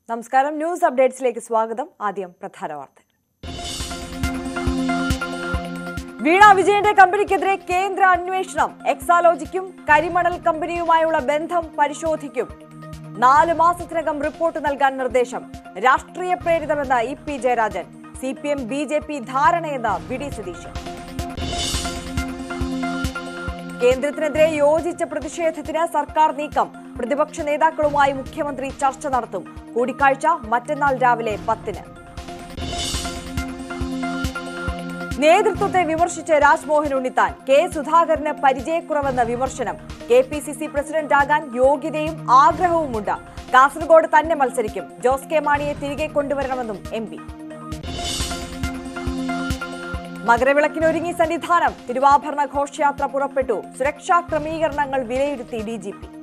നമസ്കാരം ന്യൂസ് അപ്ഡേറ്റ്സിലേക്ക് സ്വാഗതം ആദ്യം പ്രധാന വാർത്ത വീണ വിജയന്റെ കമ്പനിക്കെതിരെ കേന്ദ്ര അന്വേഷണം എക്സാലോജിക്കും കരിമണൽ കമ്പനിയുമായുള്ള ബന്ധം പരിശോധിക്കും നാല് മാസത്തിനകം റിപ്പോർട്ട് നൽകാൻ നിർദ്ദേശം രാഷ്ട്രീയ പ്രേരിതമെന്ന് E P Jayarajan C P M B J P ധാരണയെന്ന് വി ഡി സതീശൻ കേന്ദ്രത്തിനെതിരെ യോജിച്ച പ്രതിഷേധത്തിന് സർക്കാർ നീക്കം പ്രതിപക്ഷ നേതാക്കളുമായി മുഖ്യമന്ത്രി ചർച്ച നടത്തും കൂടിക്കാഴ്ച മറ്റന്നാൾ രാവിലെ പത്തിന് നേതൃത്വത്തെ വിമർശിച്ച് രാജ്മോഹൻ ഉണ്ണിത്താൻ കെ സുധാകരന് പരിചയക്കുറവെന്ന വിമർശനം കെ പി സി സി പ്രസിഡന്റാകാൻ യോഗ്യതയും ആഗ്രഹവുമുണ്ട് കാസർഗോഡ് തന്നെ മത്സരിക്കും ജോസ് കെ മാണിയെ തിരികെ കൊണ്ടുവരണമെന്നും എം പി മകരവിളക്കിനൊരുങ്ങി സന്നിധാനം തിരുവാഭരണ ഘോഷയാത്ര പുറപ്പെട്ടു സുരക്ഷാ ക്രമീകരണങ്ങൾ വിലയിരുത്തി ഡി ജി പി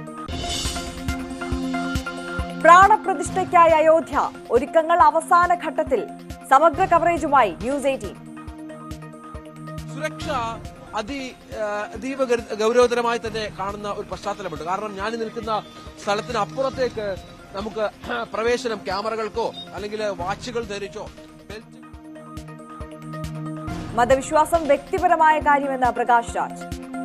പ്രാണപ്രതിഷ്ഠയ്ക്കായി അയോധ്യ ഒരുക്കങ്ങൾ അവസാന ഘട്ടത്തിൽ സമഗ്ര കവറേജുമായി ന്യൂസ് എയ്റ്റീൻ സുരക്ഷ അതി ആ, അതീവ ഗരു- ഗൗരവതരമായി തന്നെ കാണുന്ന ഒരു പശ്ചാത്തലമുണ്ട് കാരണം ഞാൻ ഈ നിൽക്കുന്ന സ്ഥലത്തിന് അപ്പുറത്തേക്ക് നമുക്ക് പ്രവേശനം ക്യാമറകൾക്കോ അല്ലെങ്കിൽ വാച്ചുകൾ ധരിച്ചോ ബെൽറ്റ് മതവിശ്വാസം വ്യക്തിപരമായ കാര്യമെന്ന് പ്രകാശ് രാജ്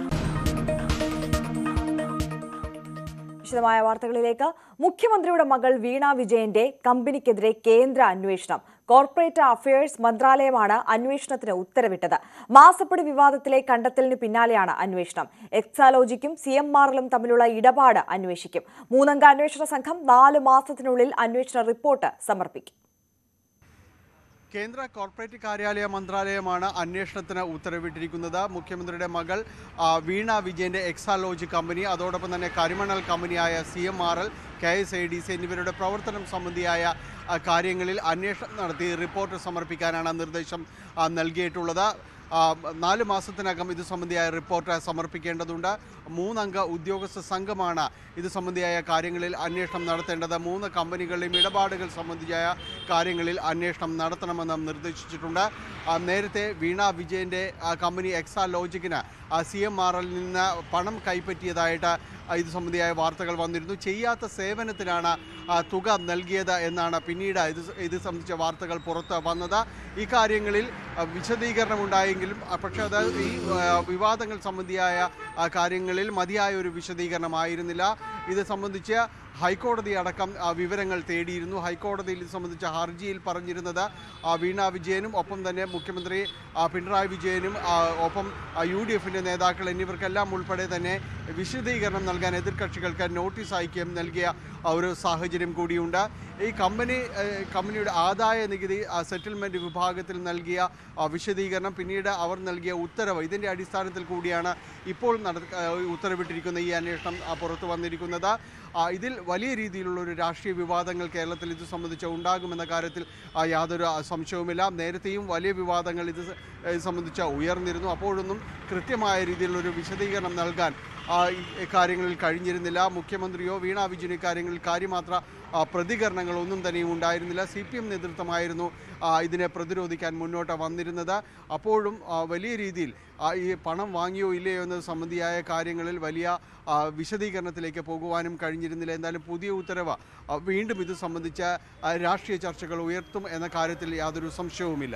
വിശദമായ വാർത്തകളിലേക്ക് മുഖ്യമന്ത്രിയുടെ മകൾ വീണ വിജയന്റെ കമ്പനിക്കെതിരെ കേന്ദ്ര അന്വേഷണം കോർപ്പറേറ്റ് അഫയേഴ്സ് മന്ത്രാലയമാണ് അന്വേഷണത്തിന് ഉത്തരവിട്ടത് മാസപ്പടി വിവാദത്തിലെ കണ്ടെത്തലിന് പിന്നാലെയാണ് അന്വേഷണം എക്സാലോജിക്കും സി എം ആറിലും തമ്മിലുള്ള ഇടപാട് അന്വേഷിക്കും മൂന്നംഗ അന്വേഷണ സംഘം നാല് മാസത്തിനുള്ളിൽ അന്വേഷണ റിപ്പോർട്ട് സമർപ്പിക്കും കേന്ദ്ര കോർപ്പറേറ്റ് കാര്യാലയ മന്ത്രാലയമാണ് അന്വേഷണത്തിന് ഉത്തരവിട്ടിരിക്കുന്നത് മുഖ്യമന്ത്രിയുടെ മകൾ ആ, വീണ വിജയന്റെ എക്സാലോജി കമ്പനി അതോടൊപ്പം തന്നെ കരിമണൽ കമ്പനിയായ C M R L K S I D C എന്നിവരുടെ പ്രവർത്തനം സംബന്ധിയായ ആ, കാര്യങ്ങളിൽ അന്വേഷണം നടത്തി റിപ്പോർട്ട് സമർപ്പിക്കാനാണ് നിർദ്ദേശം ആ, നൽകിയിട്ടുള്ളത് ആ, നാല് മാസത്തിനകം ഇത് സംബന്ധിയായ റിപ്പോർട്ട് സമർപ്പിക്കേണ്ടതുണ്ട് മൂന്നംഗ ഉദ്യോഗസ്ഥ സംഘമാണ് ഇത് സംബന്ധിയായ കാര്യങ്ങളിൽ അന്വേഷണം നടത്തേണ്ടത് മൂന്ന് കമ്പനികളുടെയും ഇടപാടുകൾ സംബന്ധിയായ കാര്യങ്ങളിൽ അന്വേഷണം നടത്തണമെന്നും നിർദ്ദേശിച്ചിട്ടുണ്ട് ആ, നേരത്തെ വീണ വിജയൻ്റെ ആ, കമ്പനി എക്സാ ലോജിക്കിന് സി എം ആർ എല്ലിൽ നിന്ന് പണം കൈപ്പറ്റിയതായിട്ട് ആ, ഇത് സംബന്ധിയായ വാർത്തകൾ വന്നിരുന്നു ചെയ്യാത്ത സേവനത്തിനാണ് ആ, തുക നൽകിയത് എന്നാണ് പിന്നീട് ഇത് സ- ഇത് സംബന്ധിച്ച വാർത്തകൾ പുറത്ത് വന്നത് ഈ കാര്യങ്ങളിൽ ആ, വിശദീകരണം ഉണ്ടായെങ്കിലും ആ, പക്ഷേ അത് ഈ ആ, വിവാദങ്ങൾ സംബന്ധിയായ ആ, കാര്യങ്ങളിൽ മതിയായ ഒരു വിശദീകരണമായിരുന്നില്ല ഇത് സംബന്ധിച്ച് ഹൈക്കോടതി അടക്കം ആ, വിവരങ്ങൾ തേടിയിരുന്നു ഹൈക്കോടതിയിൽ ഇത് സംബന്ധിച്ച ഹർജിയിൽ പറഞ്ഞിരുന്നത് ആ, വീണ വിജയനും ഒപ്പം തന്നെ മുഖ്യമന്ത്രി ആ, പിണറായി വിജയനും ആ, ഒപ്പം യു ഡി എഫിൻ്റെ നേതാക്കൾ എന്നിവർക്കെല്ലാം ഉൾപ്പെടെ തന്നെ വിശദീകരണം നൽകാൻ എതിർകക്ഷികൾക്ക് നോട്ടീസ് അയക്കുകയും നൽകിയ ആ, ഒരു സാഹചര്യം കൂടിയുണ്ട് ഈ കമ്പനി ഏഹ്, കമ്പനിയുടെ ആദായ നികുതി സെറ്റിൽമെൻറ്റ് വിഭാഗത്തിൽ നൽകിയ ആ, വിശദീകരണം പിന്നീട് അവർ നൽകിയ ഉത്തരവ് ഇതിൻ്റെ അടിസ്ഥാനത്തിൽ കൂടിയാണ് ഇപ്പോൾ നട ആ, ഉത്തരവിട്ടിരിക്കുന്ന ഈ അന്വേഷണം ആ, പുറത്തു വന്നിരിക്കുന്നത് ആ, ഇതിൽ വലിയ രീതിയിലുള്ള ഒരു രാഷ്ട്രീയ വിവാദങ്ങൾ കേരളത്തിൽ ഇത് സംബന്ധിച്ച് ഉണ്ടാകുമെന്ന കാര്യത്തിൽ ആ, യാതൊരു ആ, സംശയവുമില്ല നേരത്തെയും വലിയ വിവാദങ്ങൾ ഇത് സ- ഇത് സംബന്ധിച്ച് ഉയർന്നിരുന്നു അപ്പോഴൊന്നും കൃത്യമായ രീതിയിലുള്ള ഒരു വിശദീകരണം നൽകാൻ ആ, ഈ കാര്യങ്ങളിൽ കഴിഞ്ഞിരുന്നില്ല മുഖ്യമന്ത്രിയോ വീണ വിജയൻ ഇക്കാര്യങ്ങളിൽ കാര്യമാത്ര ആ, പ്രതികരണങ്ങളൊന്നും തന്നെയും ഉണ്ടായിരുന്നില്ല സി പി എം നേതൃത്വമായിരുന്നു ആ, ഇതിനെ പ്രതിരോധിക്കാൻ മുന്നോട്ട് വന്നിരുന്നത് അപ്പോഴും ആ, വലിയ രീതിയിൽ ആ, ഈ പണം വാങ്ങിയോ ഇല്ലയോ എന്നത് സംബന്ധിയായ കാര്യങ്ങളിൽ വലിയ ആ, വിശദീകരണത്തിലേക്ക് പോകുവാനും കഴിഞ്ഞിരുന്നില്ല എന്നാലും പുതിയ ഉത്തരവ് ആ, വീണ്ടും ഇത് സംബന്ധിച്ച ആ, രാഷ്ട്രീയ ചർച്ചകൾ ഉയർത്തും എന്ന കാര്യത്തിൽ യാതൊരു സംശയവുമില്ല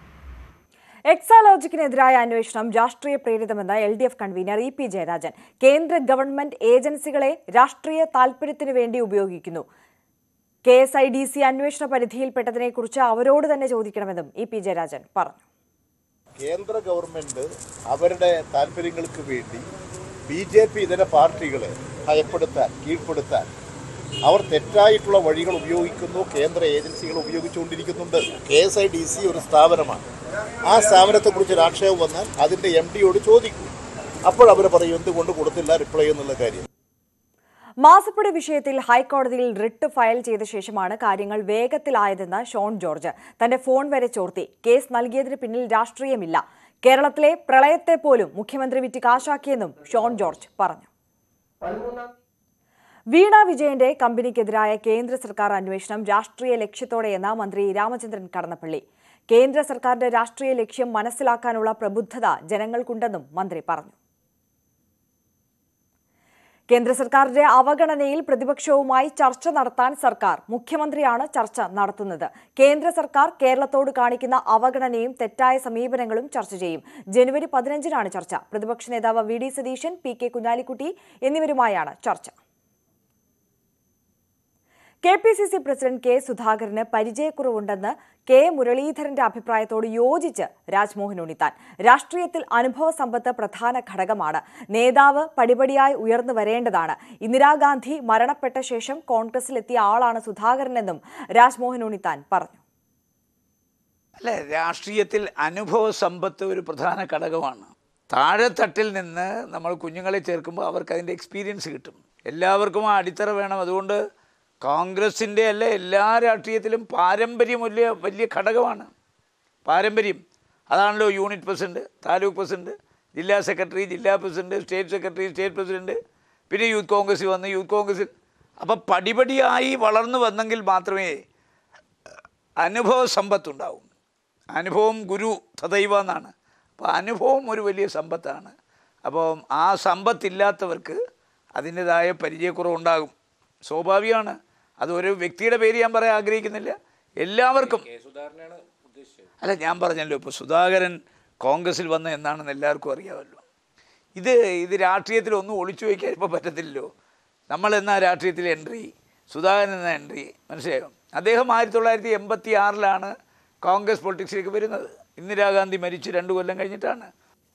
എക്സാലോജിക്കിനെതിരായ അന്വേഷണം രാഷ്ട്രീയ പ്രേരിതമെന്ന് L D F convener E P Jayarajan കേന്ദ്ര ഗവൺമെന്റ് ഏജൻസികളെ രാഷ്ട്രീയ താൽപര്യത്തിനു വേണ്ടി ഉപയോഗിക്കുന്നു K S I D C അന്വേഷണ പരിധിയിൽപ്പെട്ടതിനെക്കുറിച്ച് അവരോട് തന്നെ ചോദിക്കണമെന്നും ഇ പി ജയരാജൻ പറഞ്ഞു കേന്ദ്ര ഗവൺമെന്റ് അവരുടെ താല്പര്യങ്ങൾക്ക് വേണ്ടി ബി ജെ പി ഇതര പാർട്ടികളെ ഭയപ്പെടുത്താൻ കീഴ്പ്പെടുത്താൻ അവർ തെറ്റായിട്ടുള്ള വഴികൾ ഉപയോഗിക്കുന്നു കേന്ദ്ര ഏജൻസികൾ ഉപയോഗിച്ചുകൊണ്ടിരിക്കുന്നുണ്ട് K S I D C ഒരു സ്ഥാപനമാണ് ആ സ്ഥാപനത്തെക്കുറിച്ച് ആക്ഷേപം വന്നാൽ അതിൻ്റെ എം ഡിയോട് ചോദിക്കൂ അപ്പോൾ അവർ പറയും എന്തുകൊണ്ട് കൊടുത്തില്ല റിപ്ലൈ എന്നുള്ള കാര്യം മാസപ്പടി വിഷയത്തിൽ ഹൈക്കോടതിയിൽ റിട്ട് ഫയൽ ചെയ്ത ശേഷമാണ് കാര്യങ്ങൾ വേഗത്തിലായതെന്ന് ഷോൺ ജോർജ് തന്റെ ഫോൺ വരെ ചോർത്തി കേസ് നൽകിയതിന് പിന്നിൽ രാഷ്ട്രീയമില്ല കേരളത്തിലെ പ്രളയത്തെ പോലും മുഖ്യമന്ത്രി വിറ്റ് കാശാക്കിയെന്നും ഷോൺ ജോർജ് പറഞ്ഞു വീണ വിജയന്റെ കമ്പനിക്കെതിരായ കേന്ദ്ര സർക്കാർ അന്വേഷണം രാഷ്ട്രീയ ലക്ഷ്യത്തോടെയെന്ന് മന്ത്രി രാമചന്ദ്രൻ കടന്നപ്പള്ളി കേന്ദ്ര സർക്കാരിന്റെ രാഷ്ട്രീയ ലക്ഷ്യം മനസ്സിലാക്കാനുള്ള പ്രബുദ്ധത ജനങ്ങൾക്കുണ്ടെന്നും മന്ത്രി പറഞ്ഞു കേന്ദ്ര സർക്കാരിന്റെ അവഗണനയിൽ പ്രതിപക്ഷവുമായി ചർച്ച നടത്താൻ സർക്കാർ മുഖ്യമന്ത്രിയാണ് ചർച്ച നടത്തുന്നത് കേന്ദ്ര സർക്കാർ കേരളത്തോട് കാണിക്കുന്ന അവഗണനയും തെറ്റായ സമീപനങ്ങളും ചർച്ച ചെയ്യും ജനുവരി പതിനഞ്ചിനാണ് ചർച്ച പ്രതിപക്ഷ നേതാവ് V D Satheesan P K Kunhalikutty എന്നിവരുമായാണ് ചർച്ച K P C C president K സുധാകരന് പരിചയക്കുറവുണ്ടെന്ന് കെ മുരളീധരന്റെ അഭിപ്രായത്തോട് യോജിച്ച് രാജ്മോഹൻ ഉണ്ണിത്താൻ രാഷ്ട്രീയത്തിൽ അനുഭവ സമ്പത്ത് പ്രധാന ഘടകമാണ് നേതാവ് പടിപടിയായി ഉയർന്നു വരേണ്ടതാണ് ഇന്ദിരാഗാന്ധി മരണപ്പെട്ട ശേഷം കോൺഗ്രസിലെത്തിയ ആളാണ് സുധാകരനെന്നും രാജ്മോഹൻ ഉണ്ണിത്താൻ പറഞ്ഞു അല്ല രാഷ്ട്രീയത്തിൽ അനുഭവ സമ്പത്ത് ഒരു പ്രധാന ഘടകമാണ് താഴെത്തട്ടിൽ നിന്ന് നമ്മൾ കുഞ്ഞുങ്ങളെ ചേർക്കുമ്പോൾ അവർക്ക് അതിൻ്റെ എക്സ്പീരിയൻസ് കിട്ടും എല്ലാവർക്കും ആ അടിത്തറ വേണം അതുകൊണ്ട് കോൺഗ്രസിൻ്റെ അല്ല എല്ലാ രാഷ്ട്രീയത്തിലും പാരമ്പര്യം വലിയ വലിയ ഘടകമാണ് പാരമ്പര്യം അതാണല്ലോ യൂണിറ്റ് പ്രസിഡന്റ് താലൂക്ക് പ്രസിഡന്റ് ജില്ലാ സെക്രട്ടറി ജില്ലാ president state secretary state president പിന്നെ യൂത്ത് കോൺഗ്രസ് വന്ന് യൂത്ത് കോൺഗ്രസിൽ അപ്പം പടിപടിയായി വളർന്നു വന്നെങ്കിൽ മാത്രമേ അനുഭവ സമ്പത്തുണ്ടാവും അനുഭവം ഗുരു തദൈവ എന്നാണ് അപ്പോൾ അനുഭവം ഒരു വലിയ സമ്പത്താണ് അപ്പോൾ ആ സമ്പത്തില്ലാത്തവർക്ക് അതിൻ്റെതായ പരിചയക്കുറവുണ്ടാകും സ്വാഭാവികമാണ് അത് ഒരു വ്യക്തിയുടെ പേര് ഞാൻ പറയാൻ ആഗ്രഹിക്കുന്നില്ല എല്ലാവർക്കും അല്ല ഞാൻ പറഞ്ഞല്ലോ ഇപ്പോൾ സുധാകരൻ കോൺഗ്രസിൽ വന്ന എന്നാണെന്ന് എല്ലാവർക്കും അറിയാമല്ലോ ഇത് ഇത് രാഷ്ട്രീയത്തിൽ ഒന്നും ഒളിച്ചു വയ്ക്കാൻ ഇപ്പോൾ പറ്റത്തില്ലല്ലോ നമ്മൾ എന്നാ രാഷ്ട്രീയത്തിൽ എൻട്രി സുധാകരൻ എന്ന എൻട്രി മനസ്സിലായോ അദ്ദേഹം ആയിരത്തി തൊള്ളായിരത്തി എൺപത്തി ആറിലാണ് കോൺഗ്രസ് പൊളിറ്റിക്സിലേക്ക് വരുന്നത് ഇന്ദിരാഗാന്ധി മരിച്ച് രണ്ടു കൊല്ലം കഴിഞ്ഞിട്ടാണ്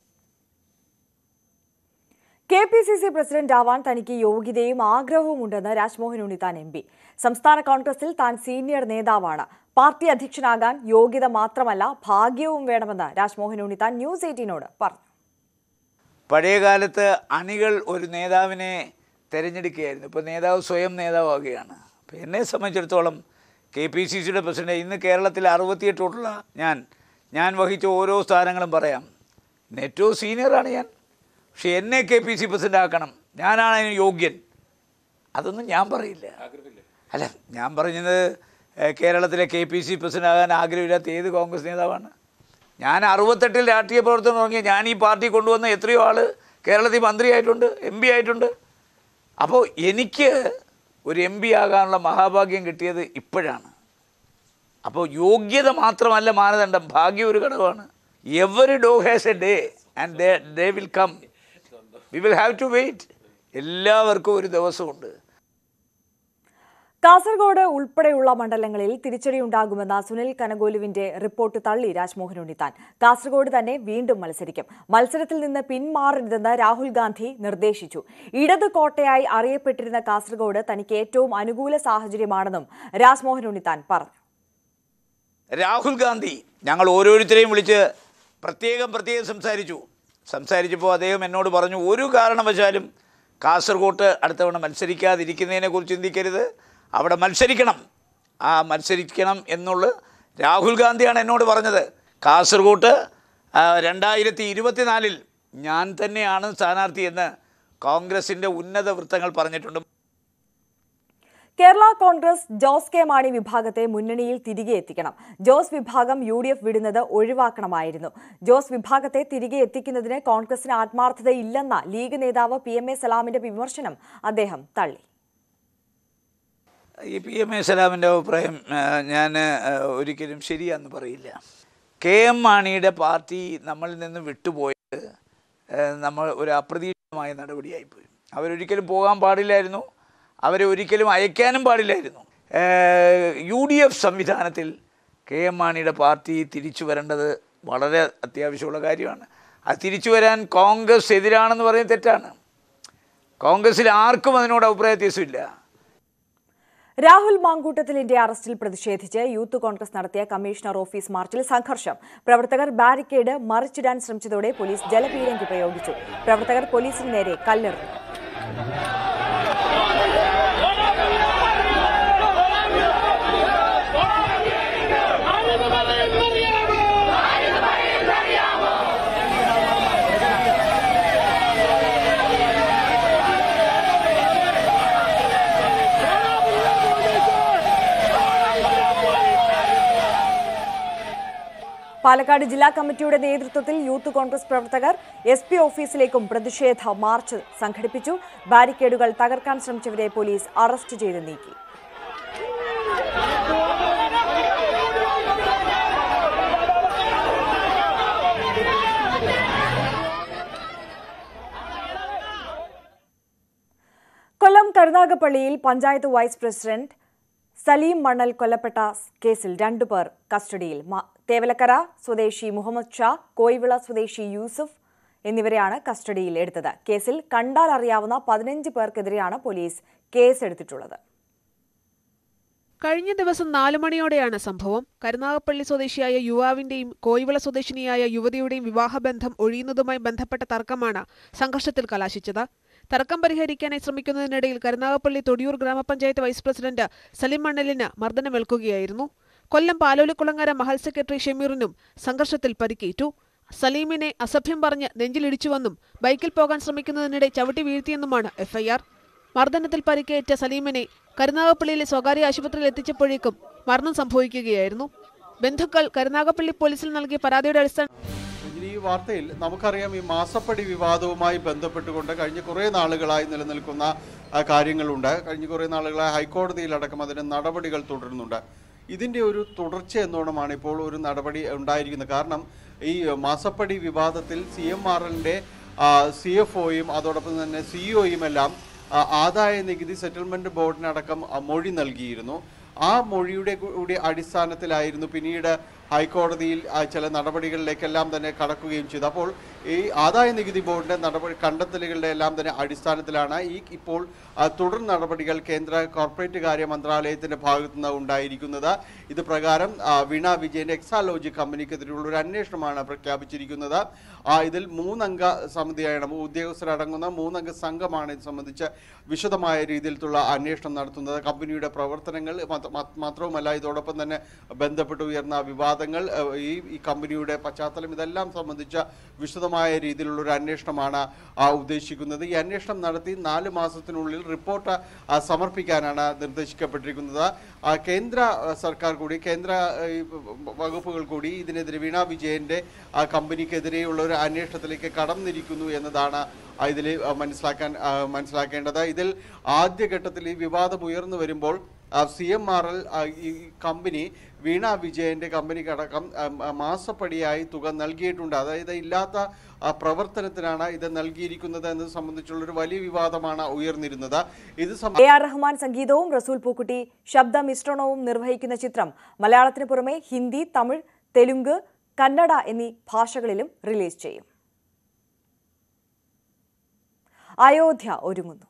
K P C C president ആവാൻ തനിക്ക് യോഗ്യതയും ആഗ്രഹവും ഉണ്ടെന്ന് രാജ്മോഹൻ ഉണ്ണിത്താൻ എം പി സംസ്ഥാന കോൺഗ്രസിൽ താൻ സീനിയർ നേതാവാണ് പാർട്ടി അധ്യക്ഷനാകാൻ യോഗ്യത മാത്രമല്ല ഭാഗ്യവും വേണമെന്ന് രാജ്മോഹൻ ഉണ്ണിത്താൻ ന്യൂസ് എയ്റ്റീനോട് പറഞ്ഞു പഴയ കാലത്ത് അണികൾ ഒരു നേതാവിനെ തിരഞ്ഞെടുക്കുകയായിരുന്നു ഇപ്പോൾ നേതാവ് സ്വയം നേതാവാകുകയാണ് അപ്പോൾ എന്നെ സംബന്ധിച്ചിടത്തോളം കെ പി സി സിയുടെ പ്രസിഡന്റ് ഇന്ന് കേരളത്തിൽ അറുപത്തിയെട്ടുള്ള ഞാൻ ഞാൻ വഹിച്ച ഓരോ സ്ഥാനങ്ങളും പറയാം ഇന്ന് ഏറ്റവും സീനിയറാണ് ഞാൻ പക്ഷെ എന്നെ കെ പി സി പ്രസിഡന്റ് ആക്കണം ഞാനാണ് അതിന് യോഗ്യൻ അതൊന്നും ഞാൻ പറയില്ല അല്ല ഞാൻ പറഞ്ഞത് ഏഹ്, കേരളത്തിലെ കെ പി സി പ്രസിഡന്റ് ആകാൻ ആഗ്രഹമില്ലാത്ത ഏത് കോൺഗ്രസ് നേതാവാണ് ഞാൻ അറുപത്തെട്ടിൽ രാഷ്ട്രീയ പ്രവർത്തനം തുടങ്ങിയ ഞാൻ ഈ പാർട്ടി കൊണ്ടുവന്ന എത്രയോ ആൾ കേരളത്തിൽ മന്ത്രിയായിട്ടുണ്ട് എം പി ആയിട്ടുണ്ട് അപ്പോൾ എനിക്ക് ഒരു എം പി ആകാനുള്ള മഹാഭാഗ്യം കിട്ടിയത് ഇപ്പോഴാണ് അപ്പോൾ യോഗ്യത മാത്രമല്ല മാനദണ്ഡം ഭാഗ്യം ഒരു ഘടകമാണ് every dog has a day and they they will come we will have to wait എല്ലാവർക്കും ഒരു ദിവസമുണ്ട് കാസർഗോഡ് ഉൾപ്പെടെയുള്ള മണ്ഡലങ്ങളിൽ തിരിച്ചടിയുണ്ടാകുമെന്ന സുനിൽ കനഗോലുവിന്റെ റിപ്പോർട്ട് തള്ളി രാജ്മോഹൻ ഉണ്ണിത്താൻ കാസർഗോഡ് തന്നെ വീണ്ടും മത്സരിക്കും മത്സരത്തിൽ നിന്ന് പിന്മാറരുതെന്ന് രാഹുൽ ഗാന്ധി നിർദ്ദേശിച്ചു ഇടത് കോട്ടയായി അറിയപ്പെട്ടിരുന്ന കാസർഗോഡ് തനിക്ക് ഏറ്റവും അനുകൂല സാഹചര്യമാണെന്നും രാജ്മോഹൻ ഉണ്ണിത്താൻ പറഞ്ഞു രാഹുൽ ഗാന്ധി ഞങ്ങൾ ഓരോരുത്തരെയും വിളിച്ച് പ്രത്യേകം പ്രത്യേകം സംസാരിച്ചു സംസാരിച്ചപ്പോൾ അദ്ദേഹം എന്നോട് പറഞ്ഞു ഒരു കാരണവശാലും കാസർഗോട്ട് അടുത്തവണ മത്സരിക്കാതിരിക്കുന്നതിനെക്കുറിച്ച് ചിന്തിക്കരുത് അവിടെ മത്സരിക്കണം ആ മത്സരിക്കണം എന്നുള്ള രാഹുൽ ഗാന്ധിയാണ് എന്നോട് പറഞ്ഞത് കാസർഗോട്ട് ആ, രണ്ടായിരത്തി ഇരുപത്തിനാലിൽ ഞാൻ തന്നെയാണ് സ്ഥാനാർത്ഥി എന്ന് കോൺഗ്രസിൻ്റെ ഉന്നത വൃത്തങ്ങൾ പറഞ്ഞിട്ടുണ്ട് കേരള കോൺഗ്രസ് ജോസ് കെ മാണി വിഭാഗത്തെ മുന്നണിയിൽ തിരികെ എത്തിക്കണം ജോസ് വിഭാഗം യു ഡി എഫ് വിടുന്നത് ഒഴിവാക്കണമായിരുന്നു ജോസ് വിഭാഗത്തെ തിരികെ എത്തിക്കുന്നതിന് കോൺഗ്രസിന് ആത്മാർത്ഥതയില്ലെന്ന ലീഗ് നേതാവ് പി എം എ സലാമിന്റെ വിമർശനം അദ്ദേഹം തള്ളി ഈ പി എം എ സലാമിൻ്റെ അഭിപ്രായം ആ, ഞാൻ ആ, ഒരിക്കലും ശരിയാന്ന് പറയില്ല കെ എം മാണിയുടെ പാർട്ടി നമ്മളിൽ നിന്ന് വിട്ടുപോയത് ആ, നമ്മൾ ഒരു അപ്രതീക്ഷിതമായ നടപടിയായിപ്പോയി അവരൊരിക്കലും പോകാൻ പാടില്ലായിരുന്നു അവരെ ഒരിക്കലും അയക്കാനും പാടില്ലായിരുന്നു ആ, യു ഡി എഫ് സംവിധാനത്തിൽ കെ എം മാണിയുടെ പാർട്ടി തിരിച്ചു വരേണ്ടത് വളരെ അത്യാവശ്യമുള്ള കാര്യമാണ് അത് തിരിച്ചു വരാൻ കോൺഗ്രസ് എതിരാണെന്ന് പറയുന്നത് തെറ്റാണ് കോൺഗ്രസ്സിൽ ആർക്കും അതിനോട് അഭിപ്രായ വ്യത്യാസമില്ല രാഹുൽ മാങ്കൂട്ടത്തിലിന്റെ അറസ്റ്റിൽ പ്രതിഷേധിച്ച് യൂത്ത് കോൺഗ്രസ് നടത്തിയ കമ്മീഷണർ ഓഫീസ് മാർച്ചിൽ സംഘർഷം പ്രവർത്തകർ ബാരിക്കേഡ് മറിച്ചിടാൻ ശ്രമിച്ചതോടെ പോലീസ് ജലപീരങ്കി പ്രയോഗിച്ചു പ്രവർത്തകർ പോലീസിന് നേരെ കല്ലെറിഞ്ഞു പാലക്കാട് ജില്ലാ കമ്മിറ്റിയുടെ നേതൃത്വത്തിൽ യൂത്ത് കോൺഗ്രസ് പ്രവർത്തകർ എസ് പി ഓഫീസിലേക്കും പ്രതിഷേധ മാർച്ച് സംഘടിപ്പിച്ചു ബാരിക്കേഡുകൾ തകർക്കാൻ ശ്രമിച്ചവരെ പോലീസ് അറസ്റ്റ് ചെയ്ത് നീക്കി കൊല്ലം കരുനാഗപ്പള്ളിയിൽ പഞ്ചായത്ത് വൈസ് പ്രസിഡന്റ് സലീം മണ്ണൽ കൊല്ലപ്പെട്ട കേസിൽ രണ്ടുപേർ കസ്റ്റഡിയിൽ മ- തേവലക്കര സ്വദേശി മുഹമ്മദ് ഷാ കോയിവിള സ്വദേശി യൂസുഫ് എന്നിവരെയാണ് കസ്റ്റഡിയിൽ എടുത്തത് കേസിൽ കണ്ടാൽ അറിയാവുന്ന പതിനഞ്ച് പേർക്കെതിരെയാണ് പോലീസ് കേസെടുത്തിട്ടുള്ളത് കഴിഞ്ഞ ദിവസം നാലു മണിയോടെയാണ് സംഭവം കരുനാഗപ്പള്ളി സ്വദേശിയായ യുവാവിന്റെയും കോയിവിള സ്വദേശിനിയായ യുവതിയുടെയും വിവാഹബന്ധം ഒഴിയുന്നതുമായി ബന്ധപ്പെട്ട തർക്കമാണ് സംഘർഷത്തിൽ കലാശിച്ചത് തർക്കം പരിഹരിക്കാനായി ശ്രമിക്കുന്നതിനിടയിൽ കരുനാഗപ്പള്ളി തൊടിയൂർ ഗ്രാമപഞ്ചായത്ത് വൈസ് പ്രസിഡന്റ് സലിം മണ്ണലിന് മർദ്ദനമേൽക്കുകയായിരുന്നു കൊല്ലം പാലോലിക്കുളങ്ങര മഹൽ സെക്രട്ടറി ഷമീറിനും സംഘർഷത്തിൽ പരിക്കേറ്റു സലീമിനെ അസഭ്യം പറഞ്ഞ് നെഞ്ചിലിടിച്ചുവെന്നും ബൈക്കിൽ പോകാൻ ശ്രമിക്കുന്നതിനിടെ ചവിട്ടി വീഴ്ത്തിയെന്നുമാണ് എഫ്ഐആർ മർദ്ദനത്തിൽ പരിക്കേറ്റ സലീമിനെ കരുനാഗപ്പള്ളിയിലെ സ്വകാര്യ ആശുപത്രിയിൽ എത്തിച്ചപ്പോഴേക്കും മരണം സംഭവിക്കുകയായിരുന്നു ബന്ധുക്കൾ കരുനാഗപ്പള്ളി പോലീസിൽ നൽകിയ പരാതിയുടെ അടിസ്ഥാനത്തിൽ രഞ്ജിനി, ഈ വാർത്തയിൽ നമുക്കറിയാം ഈ മാസപ്പടി വിവാദവുമായി ബന്ധപ്പെട്ടുകൊണ്ട് കഴിഞ്ഞ കുറേ നാളുകളായി നിലനിൽക്കുന്ന ആ, കാര്യങ്ങളുണ്ട് കഴിഞ്ഞ കുറേ നാളുകളായി ഹൈക്കോടതിയിലടക്കം അതിന് നടപടികൾ തുടരുന്നുണ്ട് ഇതിൻ്റെ ഒരു തുടർച്ച എന്നോണമാണ് ഇപ്പോൾ ഒരു നടപടി ഉണ്ടായിരിക്കുന്നത് കാരണം ഈ മാസപ്പടി വിവാദത്തിൽ സി എം ആർ എല്ലിൻ്റെ സി എഫ് ഒയും അതോടൊപ്പം തന്നെ സിഇഒയും എല്ലാം ആ, ആദായ നികുതി സെറ്റിൽമെന്റ് ബോർഡിനടക്കം ആ, മൊഴി നൽകിയിരുന്നു ആ മൊഴിയുടെ കൂടി അടിസ്ഥാനത്തിലായിരുന്നു പിന്നീട് ഹൈക്കോടതിയിൽ ആ, ചില നടപടികളിലേക്കെല്ലാം തന്നെ കടക്കുകയും ചെയ്തു അപ്പോൾ ഈ ആദായ നികുതി ബോർഡിന്റെ നടപടി കണ്ടെത്തലുകളുടെ എല്ലാം തന്നെ അടിസ്ഥാനത്തിലാണ് ഈ ഇപ്പോൾ ആ, തുടർ നടപടികൾ കേന്ദ്ര കോർപ്പറേറ്റ് കാര്യ മന്ത്രാലയത്തിന്റെ ഭാഗത്തു നിന്ന് ഉണ്ടായിരിക്കുന്നത് ഇത് പ്രകാരം ആ, വീണ വിജയന്റെ എക്സാലോജി കമ്പനിക്കെതിരെയുള്ള ഒരു അന്വേഷണമാണ് പ്രഖ്യാപിച്ചിരിക്കുന്നത് ആ, ഇതിൽ മൂന്നംഗ സമിതിയാണ് ഉദ്യോഗസ്ഥരടങ്ങുന്ന മൂന്നംഗ സംഘമാണ് ഇത് സംബന്ധിച്ച് വിശദമായ രീതിയിലുള്ള അന്വേഷണം നടത്തുന്നത് കമ്പനിയുടെ പ്രവർത്തനങ്ങൾ മാത്ര- മാ- മാത്രവുമല്ല ഇതോടൊപ്പം തന്നെ ബന്ധപ്പെട്ട് ഉയർന്ന വിവാദങ്ങൾ ഏഹ്, ഈ ഈ കമ്പനിയുടെ പശ്ചാത്തലം ഇതെല്ലാം സംബന്ധിച്ച വിശദമായ രീതിയിലുള്ള ഒരു അന്വേഷണമാണ് ആ, ഉദ്ദേശിക്കുന്നത് ഈ അന്വേഷണം നടത്തി നാല് മാസത്തിനുള്ളിൽ റിപ്പോർട്ട് ആ, സമർപ്പിക്കാനാണ് നിർദ്ദേശിക്കപ്പെട്ടിരിക്കുന്നത് ആ, കേന്ദ്ര ആ, സർക്കാർ കൂടി കേന്ദ്ര ആ, ഈ വകുപ്പുകൾ കൂടി ഇതിനെതിരെ വീണ വിജയന്റെ ആ, കമ്പനിക്കെതിരെയുള്ള ഒരു അന്വേഷണത്തിലേക്ക് കടന്നിരിക്കുന്നു എന്നതാണ് ഇതിൽ മനസ്സിലാക്കാൻ ആ, മനസ്സിലാക്കേണ്ടത് ഇതിൽ ആദ്യഘട്ടത്തിൽ ഈ വിവാദം ഉയർന്നു വരുമ്പോൾ സി എം ആർ എൽ ഈ കമ്പനി വീണ വിജയന്റെ കമ്പനിക്കടക്കം ആ, ആ, മാസപ്പടിയായി തുക നൽകിയിട്ടുണ്ട് അതായത് ഇല്ലാത്ത ആ, പ്രവർത്തനത്തിനാണ് ഇത് നൽകിയിരിക്കുന്നത് എന്നത് സംബന്ധിച്ചുള്ളൊരു വലിയ വിവാദമാണ് ഉയർന്നിരുന്നത് ഇത് സംബ- എ ആർ റഹ്മാൻ സംഗീതവും റസൂൽ പൂക്കുട്ടി ശബ്ദ മിശ്രണവും നിർവഹിക്കുന്ന ചിത്രം മലയാളത്തിന് പുറമെ ഹിന്ദി തമിഴ് തെലുങ്ക് കന്നഡ എന്നീ ഭാഷകളിലും റിലീസ് ചെയ്യും അയോധ്യ ഒരുങ്ങുന്നു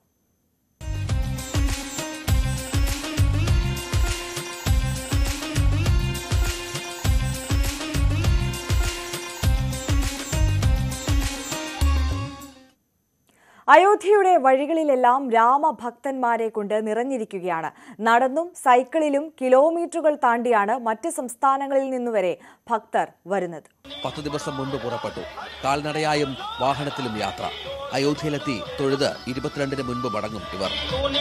അയോധ്യയുടെ വഴികളിലെല്ലാം രാമഭക്തന്മാരെ കൊണ്ട് നിറഞ്ഞിരിക്കുകയാണ് നടന്നും സൈക്കിളിലും കിലോമീറ്ററുകൾ താണ്ടിയാണ് മറ്റ് സംസ്ഥാനങ്ങളിൽ നിന്നുവരെ ഭക്തർ വരുന്നത് പത്ത് ദിവസം മുൻപ് പുറപ്പെട്ടു കാൽനടയായും വാഹനത്തിലും യാത്ര അയോധ്യയിലെത്തി തൊഴുത് ഇരുപത്തിരണ്ടിന് മുൻപ് മടങ്ങും ഇവർ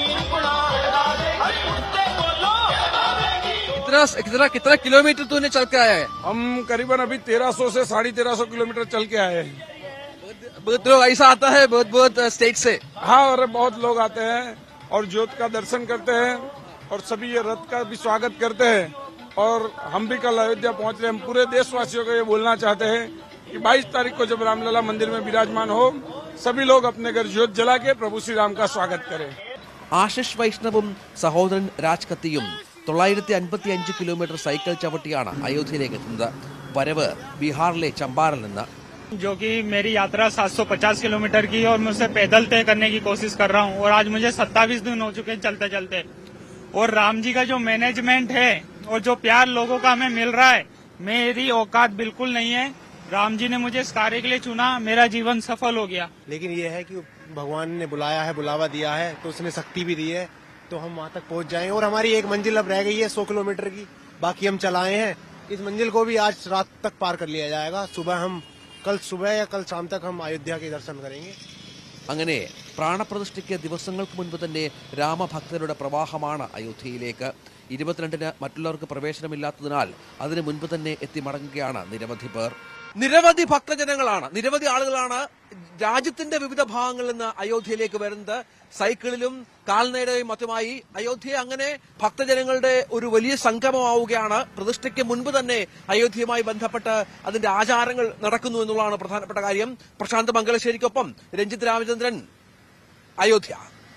कितना कितना कितना किलोमीटर तूने चल के आया है हम करीबन अभी 1300 से साढ़े तेरह सौ किलोमीटर चल के आए हैं बहुत लोग ऐसा आता है बहुत बहुत स्टेट से हाँ और बहुत लोग आते हैं और ज्योत का दर्शन करते हैं और सभी ये रथ का भी स्वागत करते हैं और हम भी कल अयोध्या पहुंच रहे हैं हम पूरे देशवासियों को ये बोलना चाहते हैं कि 22 तारीख को जब रामलला मंदिर में विराजमान हो सभी लोग अपने घर ज्योत जला के प्रभु श्री राम का स्वागत करें ആശിഷ് വൈഷ്ണവും സഹോദരൻ രാജ് കത്തിയും തൊള്ളായിരത്തി അൻപത്തി അഞ്ച് കിലോമീറ്റർ സൈക്കിൾ ചവിട്ടിയാണ് അയോധ്യയിലേക്ക് എത്തുന്നത് വരവ് ബീഹാറിലെ ചമ്പാറിൽ നിന്ന് जो कि मेरी यात्रा 750 किलोमीटर की है और मैं उसे पैदल तय करने की कोशिश कर रहा हूँ और आज मुझे 27 दिन हो चुके हैं चलते चलते और राम जी का जो मैनेजमेंट है और जो प्यार लोगों का हमें मिल रहा है मेरी औकात बिल्कुल नहीं है राम जी ने मुझे इस कार्य के लिए चुना मेरा जीवन सफल हो गया लेकिन ये है कि भगवान ने बुलाया है बुलावा दिया है तो उसने शक्ति भी दी है तो हम वहाँ तक पहुँच जाएं और हमारी एक मंजिल अब रह गई है सौ किलोमीटर की बाकी हम चलाए हैं इस मंजिल को भी आज रात तक पार कर लिया जाएगा सुबह हम कल सुबह या कल शाम तक हम अयोध्या के दर्शन करेंगे അങ്ങനെ പ്രാണപ്രതിഷ്ഠയ്ക്ക് ദിവസങ്ങൾക്ക് മുൻപ് തന്നെ രാമഭക്തരുടെ പ്രവാഹമാണ് അയോധ്യയിലേക്ക് ഇരുപത്തിരണ്ടിന് മറ്റുള്ളവർക്ക് പ്രവേശനമില്ലാത്തതിനാൽ അതിനു മുൻപ് തന്നെ എത്തി മടങ്ങുകയാണ് നിരവധി പേർ നിരവധി ഭക്തജനങ്ങളാണ് നിരവധി ആളുകളാണ് രാജ്യത്തിന്റെ വിവിധ ഭാഗങ്ങളിൽ നിന്ന് അയോധ്യയിലേക്ക് വരുന്നത് സൈക്കിളിലും കാൽനടയും മറ്റുമായി അയോധ്യ അങ്ങനെ ഭക്തജനങ്ങളുടെ ഒരു വലിയ സംഗമമാവുകയാണ് പ്രതിഷ്ഠയ്ക്ക് മുൻപ് തന്നെ അയോധ്യയുമായി ബന്ധപ്പെട്ട് അതിന്റെ ആചാരങ്ങൾ നടക്കുന്നു എന്നുള്ളതാണ് പ്രധാനപ്പെട്ട കാര്യം പ്രശാന്ത് മംഗലശ്ശേരിക്കൊപ്പം രഞ്ജിത് രാമചന്ദ്രൻ അയോധ്യ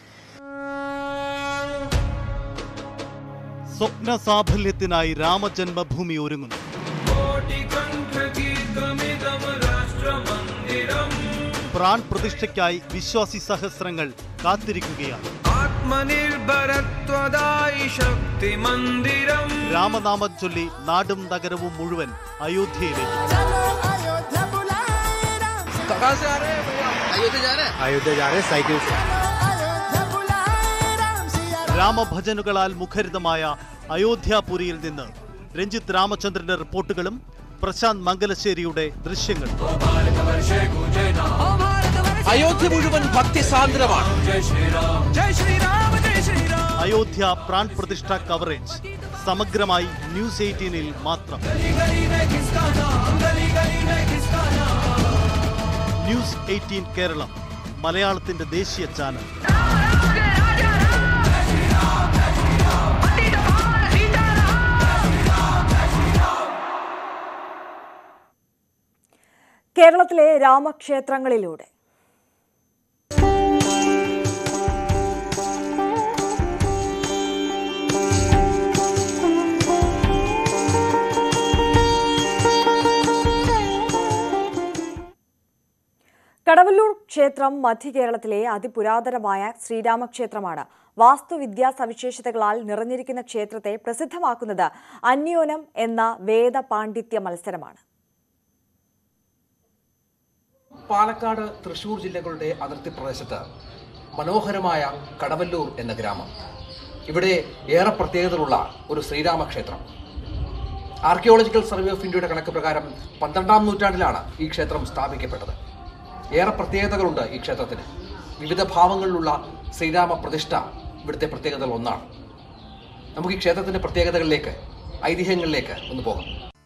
സ്വപ്ന സാഫല്യത്തിനായി രാമജന്മഭൂമി ഒരുങ്ങുന്നു പ്രാൺ പ്രതിഷ്ഠയ്ക്കായി വിശ്വാസി സഹസ്രങ്ങൾ കാത്തിരിക്കുകയാണ് ആത്മനിർഭരത്വദായി ശക്തി മന്ദിരം രാമനാമം ചൊല്ലി നാടും നഗരവും മുഴുവൻ അയോധ്യയിലേക്ക് अयोध्या जा रहे हैं साइकिल से രാമഭജനുകളാൽ മുഖരിതമായ അയോധ്യാപുരിയിൽ നിന്ന് രഞ്ജിത്ത് രാമചന്ദ്രന്റെ റിപ്പോർട്ടുകളും പ്രശാന്ത് മംഗലശ്ശേരിയുടെ ദൃശ്യങ്ങളും അയോധ്യ മുഴുവൻ ഭക്തിസാന്ദ്രമാണ് അയോധ്യ പ്രാൺ പ്രതിഷ്ഠ കവറേജ് സമഗ്രമായി ന്യൂസ് എയ്റ്റീനിൽ മാത്രം ന്യൂസ് എയ്റ്റീൻ കേരളം മലയാളത്തിന്റെ ദേശീയ ചാനൽ കേരളത്തിലെ രാമക്ഷേത്രങ്ങളിലൂടെ കടവല്ലൂർ ക്ഷേത്രം മധ്യകേരളത്തിലെ അതിപുരാതനമായ ശ്രീരാമക്ഷേത്രമാണ് വാസ്തുവിദ്യാ സവിശേഷതകളാൽ നിറഞ്ഞിരിക്കുന്ന ക്ഷേത്രത്തെ പ്രസിദ്ധമാക്കുന്നത് അന്യോനം എന്ന വേദപാണ്ഡിത്യ മത്സരമാണ് പാലക്കാട് തൃശൂർ ജില്ലകളുടെ അതിർത്തി പ്രദേശത്ത് മനോഹരമായ കടവല്ലൂർ എന്ന ഗ്രാമം ഇവിടെ ഏറെ പ്രത്യേകതകളുള്ള ഒരു ശ്രീരാമക്ഷേത്രം ആർക്കിയോളജിക്കൽ സർവേ ഓഫ് ഇന്ത്യയുടെ കണക്ക് പ്രകാരം പന്ത്രണ്ടാം നൂറ്റാണ്ടിലാണ് ഈ ക്ഷേത്രം സ്ഥാപിക്കപ്പെട്ടത് ഏറെ പ്രത്യേകതകളുണ്ട് ഈ ക്ഷേത്രത്തിന് വിവിധ ഭാവങ്ങളിലുള്ള ശ്രീരാമ പ്രതിഷ്ഠ ഇവിടുത്തെ പ്രത്യേകതകൾ ഒന്നാണ് നമുക്ക് ഈ ക്ഷേത്രത്തിന്റെ പ്രത്യേകതകളിലേക്ക് ഐതിഹ്യങ്ങളിലേക്ക് ഒന്ന് പോകാം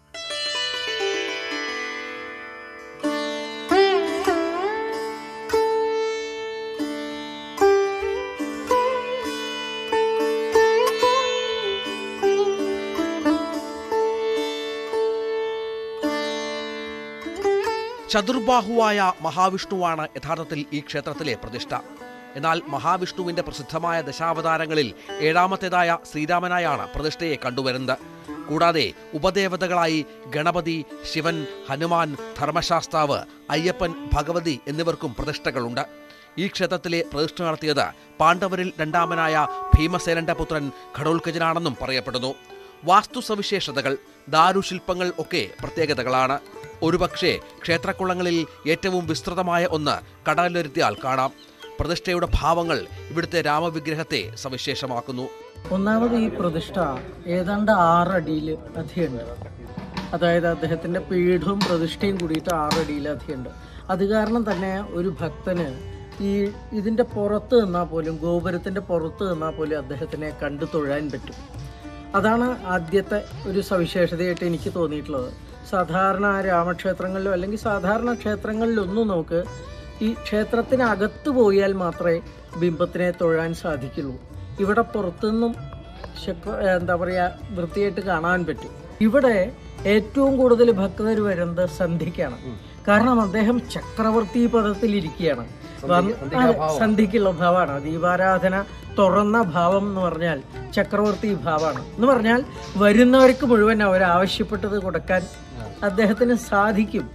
ചതുർബാഹുവായ മഹാവിഷ്ണുവാണ് യഥാർത്ഥത്തിൽ ഈ ക്ഷേത്രത്തിലെ പ്രതിഷ്ഠ എന്നാൽ മഹാവിഷ്ണുവിന്റെ പ്രസിദ്ധമായ ദശാവതാരങ്ങളിൽ ഏഴാമത്തേതായ ശ്രീരാമനായാണ് പ്രതിഷ്ഠയെ കണ്ടുവരുന്നത് കൂടാതെ ഉപദേവതകളായി ഗണപതി ശിവൻ ഹനുമാൻ ധർമ്മശാസ്താവ് അയ്യപ്പൻ ഭഗവതി എന്നിവർക്കും പ്രതിഷ്ഠകളുണ്ട് ഈ ക്ഷേത്രത്തിലെ പ്രതിഷ്ഠ നടത്തിയത് പാണ്ഡവരിൽ രണ്ടാമനായ ഭീമസേനന്റെ പുത്രൻ ഘടോൽക്കജനാണെന്നും പറയപ്പെടുന്നു വാസ്തു സവിശേഷതകൾ ദാരുശില്പങ്ങൾ ഒക്കെ പ്രത്യേകതകളാണ് ഒരുപക്ഷെ ക്ഷേത്രക്കുളങ്ങളിൽ ഏറ്റവും വിസ്തൃതമായ ഒന്ന് കടലെരുത്തിയാൽ കാണാം പ്രതിഷ്ഠയുടെ ഭാവങ്ങൾ ഇവിടുത്തെ രാമവിഗ്രഹത്തെ സവിശേഷമാക്കുന്നു ഒന്നാമത് ഈ പ്രതിഷ്ഠ ഏതാണ്ട് ആറടിയിൽ അധികമുണ്ട് അതായത് അദ്ദേഹത്തിന്റെ പീഠവും പ്രതിഷ്ഠയും കൂടിയിട്ട് ആറടിയിൽ അധികമുണ്ട് അത് കാരണം തന്നെ ഒരു ഭക്തന് ഈ ഇതിന്റെ പുറത്ത് നിന്നാൽ പോലും ഗോപുരത്തിന്റെ പുറത്ത് നിന്നാൽ പോലും അദ്ദേഹത്തിനെ കണ്ടു തൊഴാൻ പറ്റും അതാണ് ആദ്യത്തെ ഒരു സവിശേഷതയായിട്ട് എനിക്ക് തോന്നിയിട്ടുള്ളത് സാധാരണ രാമക്ഷേത്രങ്ങളിലോ അല്ലെങ്കിൽ സാധാരണ ക്ഷേത്രങ്ങളിലൊന്നും നമുക്ക് ഈ ക്ഷേത്രത്തിനകത്ത് പോയാൽ മാത്രമേ ബിംബത്തിനെ തൊഴാൻ സാധിക്കുള്ളൂ ഇവിടെ പുറത്തുനിന്നും ശക്ര- എന്താ പറയുക വൃത്തിയായിട്ട് കാണാൻ പറ്റും ഇവിടെ ഏറ്റവും കൂടുതൽ ഭക്തർ വരുന്നത് സന്ധ്യയ്ക്കാണ് കാരണം അദ്ദേഹം ചക്രവർത്തി പദത്തിൽ ഇരിക്കുകയാണ് വന്ന് അതെ, സന്ധ്യയ്ക്കുള്ള ഭാവമാണ് ദീപാരാധന തുറന്ന ഭാവം എന്ന് പറഞ്ഞാൽ ചക്രവർത്തി ഭാവമാണ് എന്ന് പറഞ്ഞാൽ വരുന്നവർക്ക് മുഴുവൻ അവർ ആവശ്യപ്പെട്ടത് കൊടുക്കാൻ അദ്ദേഹത്തിന് സാധിക്കും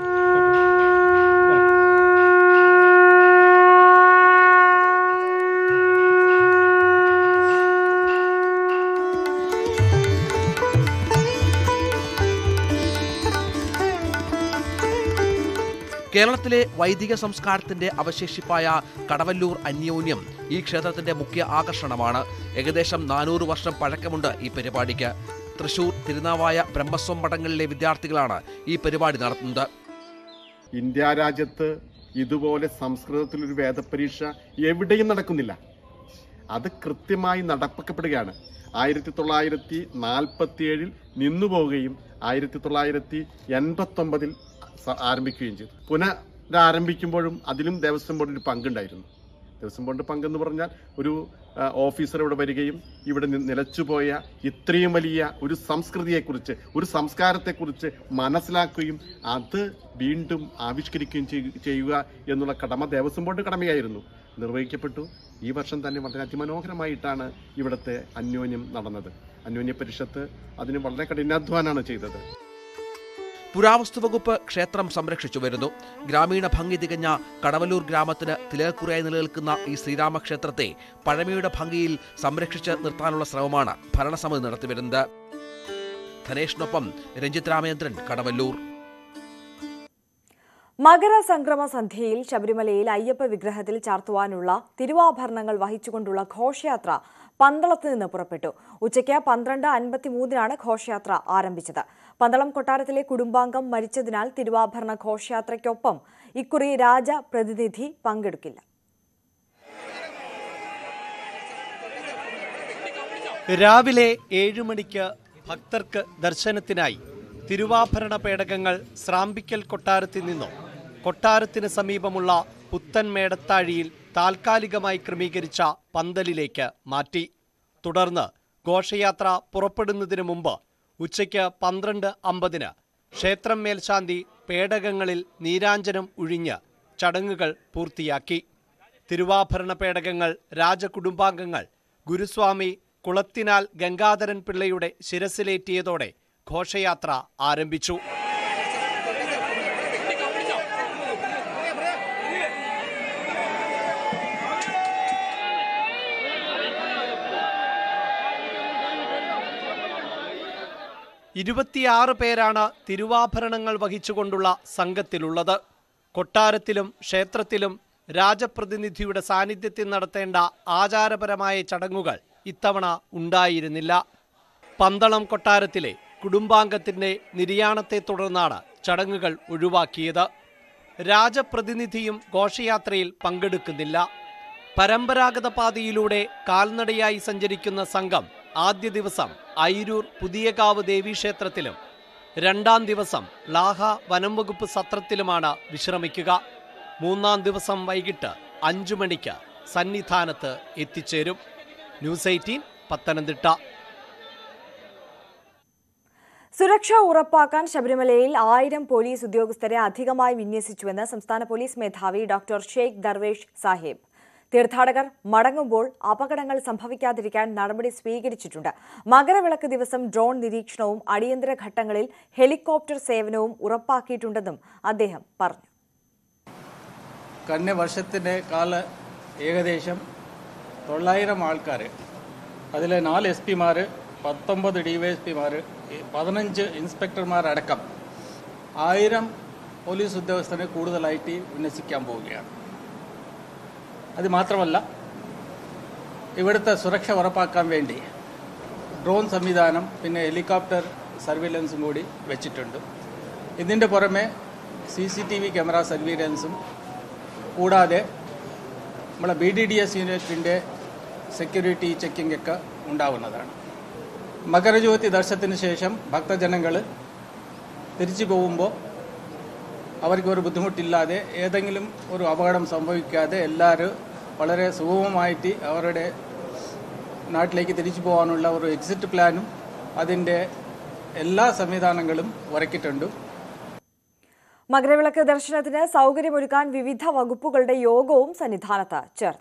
കേരളത്തിലെ വൈദിക സംസ്കാരത്തിന്റെ അവശേഷിപ്പായ കടവല്ലൂർ അന്യോന്യം ഈ ക്ഷേത്രത്തിന്റെ മുഖ്യ ആകർഷണമാണ് ഏകദേശം നാനൂറ് വർഷം പഴക്കമുണ്ട് ഈ പരിപാടിക്ക് തൃശൂർ തിരുനാവായ ബ്രഹ്മസ്വം മഠങ്ങളിലെ വിദ്യാർത്ഥികളാണ് ഈ പരിപാടി നടത്തുന്നത് ഇന്ത്യ രാജ്യത്ത് ഇതുപോലെ സംസ്കൃതത്തിലൊരു വേദപരീക്ഷ എവിടെയും നടക്കുന്നില്ല അത് കൃത്യമായി നടപ്പിക്കപ്പെടുകയാണ് ആയിരത്തി തൊള്ളായിരത്തി നാൽപ്പത്തി ഏഴിൽ നിന്നുപോവുകയും ആയിരത്തി തൊള്ളായിരത്തി എൺപത്തൊമ്പതിൽ സ- ആരംഭിക്കുകയും ചെയ്തു പുനരാരംഭിക്കുമ്പോഴും അതിലും ദേവസ്വം ബോർഡിന് പങ്കുണ്ടായിരുന്നു ദേവസ്വം ബോർഡ് പങ്കെന്ന് പറഞ്ഞാൽ ഒരു ആ, ഓഫീസർ ഇവിടെ വരികയും ഇവിടെ നി- നിലച്ചുപോയ ഇത്രയും വലിയ ഒരു സംസ്കൃതിയെക്കുറിച്ച് ഒരു സംസ്കാരത്തെക്കുറിച്ച് മനസ്സിലാക്കുകയും അത് വീണ്ടും ആവിഷ്കരിക്കുകയും ചെയ്യ- ചെയ്യുക എന്നുള്ള കടമ ദേവസ്വം ബോർഡ് കടമയായിരുന്നു നിർവഹിക്കപ്പെട്ടു ഈ വർഷം തന്നെ വളരെ അതിമനോഹരമായിട്ടാണ് ഇവിടുത്തെ അന്യോന്യം നടന്നത് അന്യോന്യ പരിഷത്ത് അതിന് വളരെ കഠിനാധ്വാനാണ് ചെയ്തത് പുരാവസ്തു വകുപ്പ് ക്ഷേത്രം സംരക്ഷിച്ചു വരുന്നു ഗ്രാമീണ ഭംഗി തികഞ്ഞ കടവല്ലൂർ ഗ്രാമത്തിന് തിലകക്കുറയായി നിലനിൽക്കുന്ന ഈ ശ്രീരാമക്ഷേത്രത്തെ പഴമയുടെ ഭംഗിയിൽ സംരക്ഷിച്ച് നിർത്താനുള്ള ശ്രമമാണ് ഭരണസമിതി നടത്തിവരുന്നത് ധനേഷിനൊപ്പം രഞ്ജിത് രാമചന്ദ്രൻ കടവല്ലൂർ മകരസംക്രമ സന്ധ്യയിൽ ശബരിമലയിൽ അയ്യപ്പ വിഗ്രഹത്തിൽ ചാർത്തുവാനുള്ള തിരുവാഭരണങ്ങൾ വഹിച്ചുകൊണ്ടുള്ള ഘോഷയാത്ര പന്തളത്ത് നിന്ന് പുറപ്പെട്ടു ഉച്ചയ്ക്ക് പന്ത്രണ്ട് അൻപത്തിമൂന്നിനാണ് ഘോഷയാത്ര ആരംഭിച്ചത് പന്തളം കൊട്ടാരത്തിലെ കുടുംബാംഗം മരിച്ചതിനാൽ തിരുവാഭരണ ഘോഷയാത്രയ്ക്കൊപ്പം ഇക്കുറി രാജപ്രതിനിധി പങ്കെടുക്കില്ല രാവിലെ ഏഴു മണിക്ക് ഭക്തർക്ക് ദർശനത്തിനായി തിരുവാഭരണ പേടകങ്ങൾ സ്രാമ്പിക്കൽ കൊട്ടാരത്തിൽ നിന്നും കൊട്ടാരത്തിന് സമീപമുള്ള പുത്തൻ മേടത്താഴിയിൽ താൽക്കാലികമായി ക്രമീകരിച്ച പന്തലിലേക്ക് മാറ്റി തുടർന്ന് ഘോഷയാത്ര പുറപ്പെടുന്നതിന് മുമ്പ് ഉച്ചയ്ക്ക് പന്ത്രണ്ട് അമ്പതിന് ക്ഷേത്രം മേൽശാന്തി പേടകങ്ങളിൽ നീരാഞ്ജനം ഒഴിഞ്ഞ് ചടങ്ങുകൾ പൂർത്തിയാക്കി തിരുവാഭരണ പേടകങ്ങൾ രാജകുടുംബാംഗങ്ങൾ ഗുരുസ്വാമി കുളത്തിനാൽ ഗംഗാധരൻ പിള്ളയുടെ ശിരസിലേറ്റിയതോടെ ഘോഷയാത്ര ആരംഭിച്ചു ഇരുപത്തിയാറ് പേരാണ് തിരുവാഭരണങ്ങൾ വഹിച്ചുകൊണ്ടുള്ള സംഘത്തിലുള്ളത് കൊട്ടാരത്തിലും ക്ഷേത്രത്തിലും രാജപ്രതിനിധിയുടെ സാന്നിധ്യത്തിൽ നടത്തേണ്ട ആചാരപരമായ ചടങ്ങുകൾ ഇത്തവണ ഉണ്ടായിരുന്നില്ല പന്തളം കൊട്ടാരത്തിലെ കുടുംബാംഗത്തിന്റെ നിര്യാണത്തെ തുടർന്നാണ് ചടങ്ങുകൾ ഒഴിവാക്കിയത് രാജപ്രതിനിധിയും ഘോഷയാത്രയിൽ പങ്കെടുക്കുന്നില്ല പരമ്പരാഗത പാതയിലൂടെ കാൽനടയായി സഞ്ചരിക്കുന്ന സംഘം ആദ്യ ദിവസം ഐരൂർ പുതിയകാവ് ദേവീക്ഷേത്രത്തിലും രണ്ടാം ദിവസം ലാഹ വനം വകുപ്പ് സത്രത്തിലുമാണ് വിശ്രമിക്കുക മൂന്നാം ദിവസം വൈകിട്ട് അഞ്ചു മണിക്ക് സന്നിധാനത്ത് എത്തിച്ചേരും ന്യൂസ് എയ്റ്റീൻ പത്തനംതിട്ട സുരക്ഷ ഉറപ്പാക്കാൻ ശബരിമലയിൽ ആയിരം പോലീസ് ഉദ്യോഗസ്ഥരെ അധികമായി വിന്യസിച്ചുവെന്ന് സംസ്ഥാന പോലീസ് മേധാവി ഡോക്ടർ ഷെയ്ഖ് ദർവേഷ് സാഹിബ് തീർത്ഥാടകർ മടങ്ങുമ്പോൾ അപകടങ്ങൾ സംഭവിക്കാതിരിക്കാൻ നടപടി സ്വീകരിച്ചിട്ടുണ്ട് മകരവിളക്ക് ദിവസം ഡ്രോൺ നിരീക്ഷണവും അടിയന്തര ഘട്ടങ്ങളിൽ ഹെലികോപ്റ്റർ സേവനവും ഉറപ്പാക്കിയിട്ടുണ്ടെന്നും അദ്ദേഹം പറഞ്ഞു കഴിഞ്ഞ വർഷത്തിൻ്റെ കാല ഏകദേശം തൊള്ളായിരം ആൾക്കാർ അതിൽ നാല് എസ് പിമാർ പത്തൊമ്പത് ഡി വൈ എസ് പിമാർ പതിനഞ്ച് ഇൻസ്പെക്ടർമാരടക്കം ആയിരം പോലീസ് ഉദ്യോഗസ്ഥരെ കൂടുതലായിട്ട് വിന്യസിക്കാൻ പോവുകയാണ് അത് മാത്രമല്ല ഇവിടുത്തെ സുരക്ഷ ഉറപ്പാക്കാൻ വേണ്ടി ഡ്രോൺ സംവിധാനം പിന്നെ ഹെലികോപ്റ്റർ സർവീലൻസും കൂടി വെച്ചിട്ടുണ്ട് ഇതിൻ്റെ പുറമെ C C T V camera സർവീലൻസും കൂടാതെ നമ്മളെ ബി ഡി ഡി എസ് യൂണിറ്റിൻ്റെ സെക്യൂരിറ്റി ചെക്കിംഗ് ഒക്കെ ഉണ്ടാവുന്നതാണ് മകരജ്യോതി ദർശനത്തിന് ശേഷം ഭക്തജനങ്ങൾ തിരിച്ചു പോകുമ്പോൾ അവർക്ക് ഒരു ബുദ്ധിമുട്ടില്ലാതെ ഏതെങ്കിലും ഒരു അപകടം സംഭവിക്കാതെ എല്ലാവരും വളരെ സുഗമമായിട്ട് അവരുടെ നാട്ടിലേക്ക് തിരിച്ചു പോകാനുള്ള ഒരു എക്സിറ്റ് പ്ലാനും അതിൻ്റെ എല്ലാ സംവിധാനങ്ങളും ഉറക്കിയിട്ടുണ്ട് മകരവിളക്ക് ദർശനത്തിന് സൗകര്യമൊരുക്കാൻ വിവിധ വകുപ്പുകളുടെ യോഗവും സന്നിധാനത്ത് ചേർന്നു